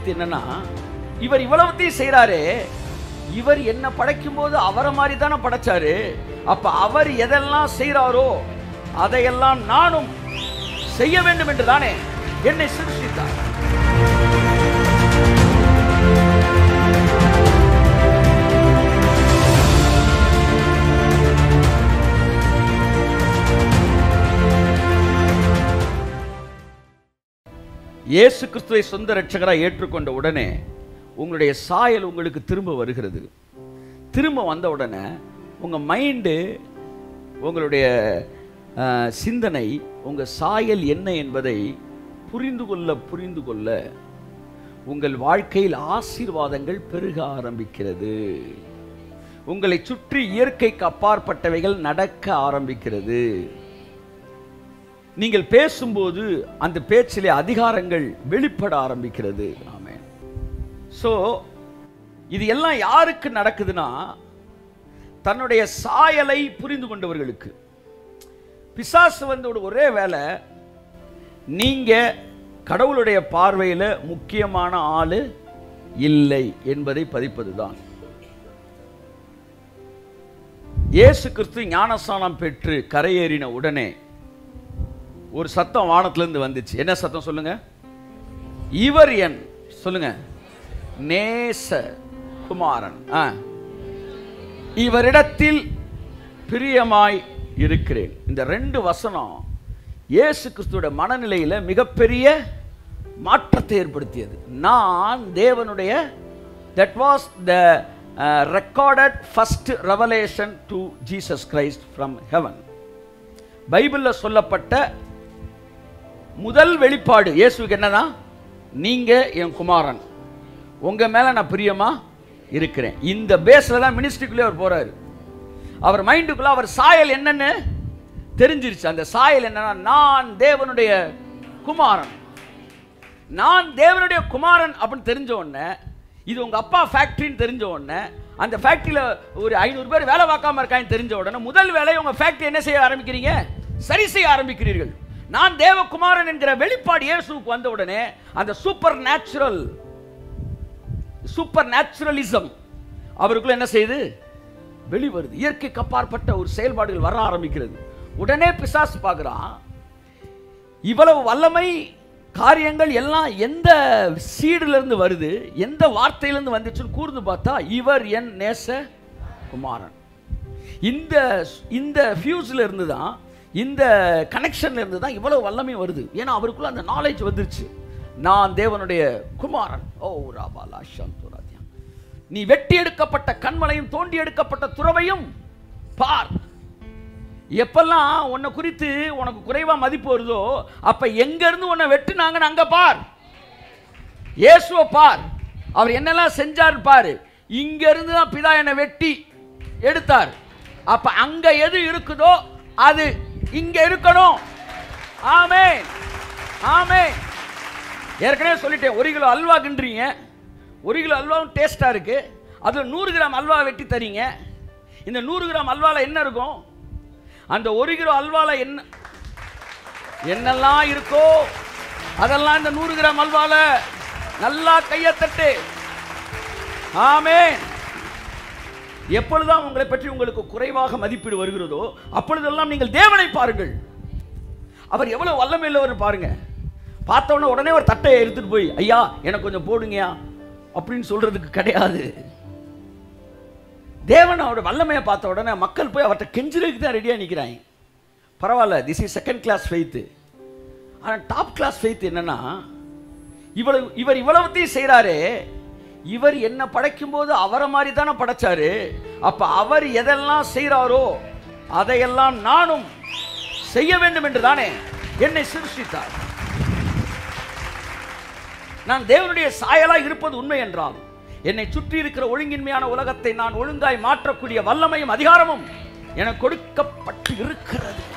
கருத்து என்னன்னா இவர் இவ்வளவுத்தையும் செய்றாரே இவர் என்ன படைக்கும் போது அவரை மாதிரி தானே படைச்சாரு அப்ப அவர் எதெல்லாம் செய்றாரோ அதையெல்லாம் நானும் செய்ய வேண்டும் என்று தானே என்னை சிருஷ்டித்தார் இயேசு கிறிஸ்துவை சொந்த ரட்சகராக ஏற்றுக்கொண்ட உடனே உங்களுடைய சாயல் உங்களுக்கு திரும்ப வருகிறது திரும்ப வந்த உடனே உங்கள் மைண்டு உங்களுடைய அஹ், சிந்தனை உங்கள் சாயல் என்ன என்பதை புரிந்து கொள்ள புரிந்து கொள்ள உங்கள் வாழ்க்கையில் ஆசீர்வாதங்கள் பெருக ஆரம்பிக்கிறது உங்களை சுற்றி இயற்கைக்கு அப்பாற்பட்டவைகள் நடக்க ஆரம்பிக்கிறது நீங்கள் பேசும்போது அந்த பேச்சிலே அதிகாரங்கள் வெளிப்பட ஆரம்பிக்கிறது ஆமென் ஸோ இது எல்லாம் யாருக்கு நடக்குதுன்னா தன்னுடைய சாயலை புரிந்து கொண்டவர்களுக்கு பிசாசு வந்து ஒரே வேலை நீங்க கடவுளுடைய பார்வையில் முக்கியமான ஆளு இல்லை என்பதை பதிப்பதுதான் இயேசு கிறிஸ்து ஞானஸ்தானம் பெற்று கரையேறின உடனே ஒரு சத்தம் வானத்திலிருந்து வந்துச்சு என்ன சத்தம் சொல்லுங்க இவர் என் சொல்லுங்க நேச குமாரன் ஆ. இவரிடத்தில் பிரியமாய் இருக்கிறேன் இந்த ரெண்டு வசனம் இயேசு கிறிஸ்துவோட மனநிலையில மிகப்பெரிய மாற்றத்தை ஏற்படுத்தியது நான் தேவனுடைய that was the recorded first revelation to Jesus Christ from heaven பைபிளில் சொல்லப்பட்ட முதல் வெளிப்பாடு இயேசுக்கு என்னன்னா நீங்க என் குமாரன் உங்க மேல நான் பிரியமா இருக்கிறேன் இந்த பேஸ்ல தான் மினிஸ்ட்ரிக்குள்ளே அவர் போறாரு அவர் மைண்டுக்குள்ள அவர் சாயல் என்னன்னு தெரிஞ்சிருச்சு அந்த சாயல் என்னன்னா நான் தேவனுடைய குமாரன் நான் தேவனுடைய குமாரன் அப்படின்னு தெரிஞ்ச உடனே இது உங்க அப்பா ஃபேக்டரின்னு தெரிஞ்ச உடனே அந்த ஃபேக்டரியில ஒரு ஐநூறு பேர் வேலை பார்க்காம இருக்கான்னு தெரிஞ்ச உடனே முதல் வேலையை உங்க ஃபேக்டரி என்ன செய்ய ஆரம்பிக்கிறீங்க சரி செய்ய ஆரம்பிக்கிறீர்கள் நான் தேவகுமாரன் என்கிற வெளிப்பாடு இயேசுவுக்கு வந்த உடனே அந்த சூப்பர் நேச்சுரல் சூப்பர் நேச்சுரலிசம் அவருக்குள்ள என்ன செய்யுது வெளிவருது இயற்கைக்கு அப்பாற்பட்ட ஒரு செயல்பாடுகள் வர ஆரம்பிக்கிறது உடனே பிசாசு பார்க்குறான் இவ்வளவு வல்லமை காரியங்கள் எல்லாம் எந்த சீடுல இருந்து வருது எந்த வார்த்தையிலிருந்து வந்துச்சுன்னு கூர்ந்து பார்த்தா இவர் என் நேச குமாரன் இந்த இந்த ஃபியூஸ்ல இருந்து தான் இந்த கனெக்ஷன்ல இருந்து தான் இவ்வளவு வல்லமை வருது ஏன்னா அவருக்குள்ள அந்த நாலேஜ் வந்துருச்சு நான் தேவனுடைய குமாரன் ஓ ராபாலா சந்துராத்யா நீ வெட்டி எடுக்கப்பட்ட கண்மலையும் தோண்டி எடுக்கப்பட்ட துறவையும் பார் எப்பெல்லாம் உன்னை குறித்து உனக்கு குறைவா மதிப்பு வருதோ அப்ப எங்க இருந்து உன்னை வெட்டுனாங்கன்னு அங்க பார் இயேசுவை பார் அவர் என்னெல்லாம் செஞ்சார் பாரு இங்க இருந்து தான் பிதா என்னை வெட்டி எடுத்தார் அப்ப அங்க எது இருக்குதோ அது இங்க இருக்கணும் ஆமே ஆமே ஏற்கனவே சொல்லிட்டேன் ஒரு கிலோ அல்வா கிண்டுறீங்க ஒரு கிலோ அல்வாவும் டேஸ்டா இருக்கு அதுல நூறு கிராம் அல்வா வெட்டி தரீங்க இந்த நூறு கிராம் அல்வால என்ன இருக்கும் அந்த ஒரு கிலோ அல்வால என்ன என்னெல்லாம் இருக்கோ அதெல்லாம் இந்த நூறு கிராம் அல்வால நல்லா கையை தட்டு ஆமே எப்பொழுதுதான் உங்களை பற்றி உங்களுக்கு குறைவாக மதிப்பீடு வருகிறதோ அப்பொழுதெல்லாம் நீங்கள் தேவனை பாருங்கள் அவர் எவ்வளவு வல்லமை உள்ளவர் பாருங்க பார்த்தவொடனே உடனே ஒரு தட்டையை எடுத்துட்டு போய் ஐயா எனக்கு கொஞ்சம் போடுங்கயா அப்படின்னு சொல்றதுக்கு கிடையாது தேவன் அவரோட வல்லமையை பார்த்த உடனே மக்கள் போய் அவர்கிட்ட கெஞ்சுறதுக்கு தான் ரெடியாக நிற்கிறாங்க பரவாயில்ல this is second class faith ஆனால் டாப் கிளாஸ் ஃபெய்த் என்னன்னா இவ்வளவு இவர் இவ்வளவுத்தையும் செய்கிறாரே இவர் என்ன படைக்கும் போது அவரை மாதிரி தானே படைச்சாரு அப்ப அவர் எதெல்லாம் செய்கிறாரோ அதையெல்லாம் நானும் செய்ய வேண்டும் என்று தானே என்னை சிருஷ்டித்தார் நான் தேவனுடைய சாயலாய் இருப்பது உண்மை என்றால் என்னை சுற்றி இருக்கிற ஒழுங்கின்மையான உலகத்தை நான் ஒழுங்காய் மாற்றக்கூடிய வல்லமையும் அதிகாரமும் எனக்கு கொடுக்கப்பட்டு இருக்கிறது